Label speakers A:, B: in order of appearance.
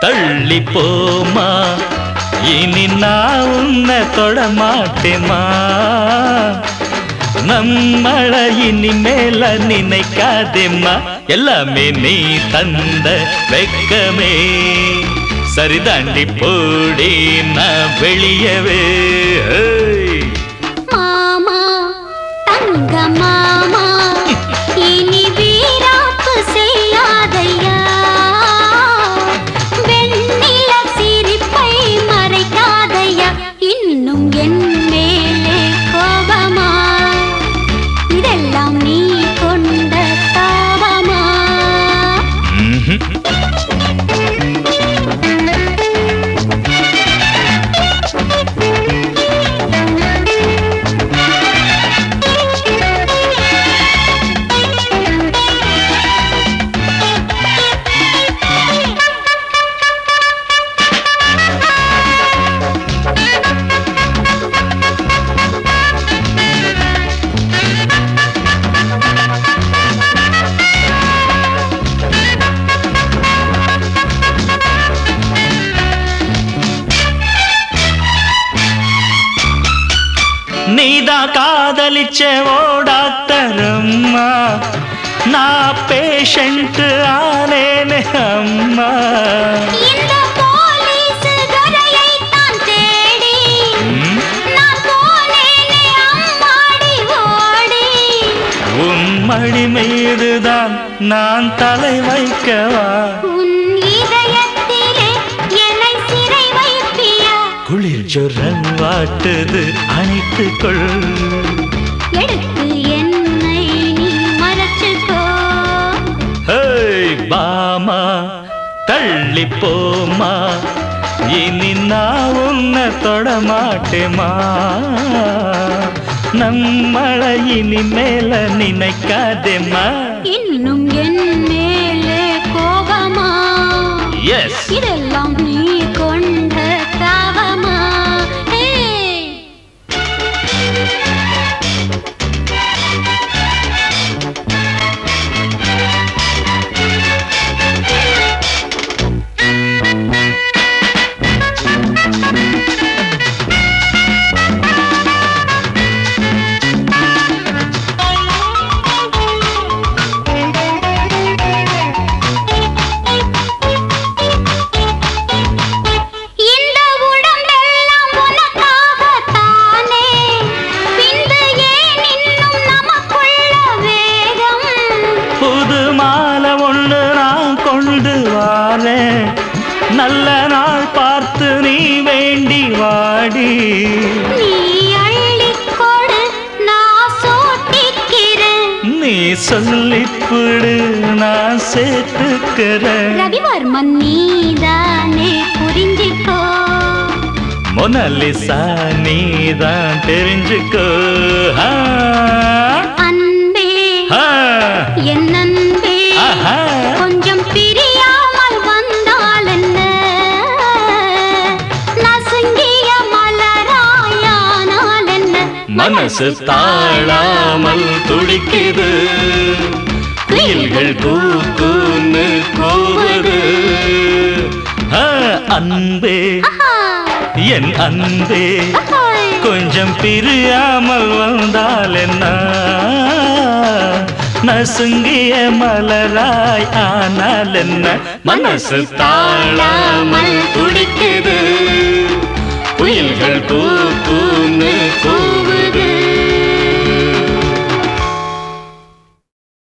A: தள்ளி போமா இனி நான் உன்னை தொட மாட்டேமா நம்மள இனிமேல நினைக்காதேம்மா எல்லாமே நீ தந்த வெக்கமே சரிதாண்டி போடி நான் வெளியவே ஏய்.
B: மாமா தங்க மாமா இனி வீராப்பு செய்யாதையா வெண்ணில சிரிப்பை மறைக்காதையா இன்னும் என் மேலே கோபமா இதெல்லாம் நீ கொண்ட தாபமா
A: ம்ஹும். நீதான் காதலிச்ச ஓ டாக்டர் அம்மா நான் பேஷண்ட் ஆனேனே அம்மா
B: இந்த போலீஸ் துரையைத்தான் தேடி
A: ம்,
B: நான் போனேனே அம்மாடி ஓடி
A: உன் மடி மீதுதான் நான் தலை வைக்கவா
B: உன் இதயத்திலே என்னை சிறை வைப்பியா
A: குளிர் ஜொரம் வாட்டுது அணைத்துக் கொள்
B: எடுத்து என்னை நீ மறைச்சுக்கோ
A: ஹேய் பாமா தள்ளி போமா இனி நான் உன்னை தொட மாட்டேமா நம்மள இனி மேல நினைக்காதேம்மா
B: இன்னும் என் மேலே கோபமா
A: எஸ்
B: இதெல்லாம் நீ கொண்ட தாவமா ஏய் இந்த உடம்பெல்லாம் உனக்காகத்தானே பின்பு ஏன் இன்னும் நமக்குள்ள வேகம்
A: புது மாலை ஒண்ணு நான் கொண்டு வாரேன் நல்ல நாள் பார்த்து நீ வேண்டி வாடி
B: நீ அள்ளிக் கொடு நான் சோட்டிக்கிறேன்
A: நீ சொல்லிப்புடு நான் சேர்த்துக்கிறேன்
B: ரவிவர்மன் நீதானே புரிஞ்சிக்கோ
A: மொனலிசா நீதான் தெரிஞ்சுக்கோ ஆ,
B: அன்பே
A: ஆ,
B: என் அன்பே
A: ஆஹா.
B: கொஞ்சம் பிரியாமல் வந்தால் என்ன நசுங்கிய மலராயானால் என்ன
A: மனசு தாழாமல் துடிக்குது குயில்கள் கூக்குன்னு கூவுது ஆ, அன்பே
B: ஆஹா,
A: என் அன்பே
B: ஆஹாய்.
A: கொஞ்சம் பிரியாமல் வந்தால் என்ன நசுங்கிய மலராய் ஆனால் என்ன மனசு தாழாமல்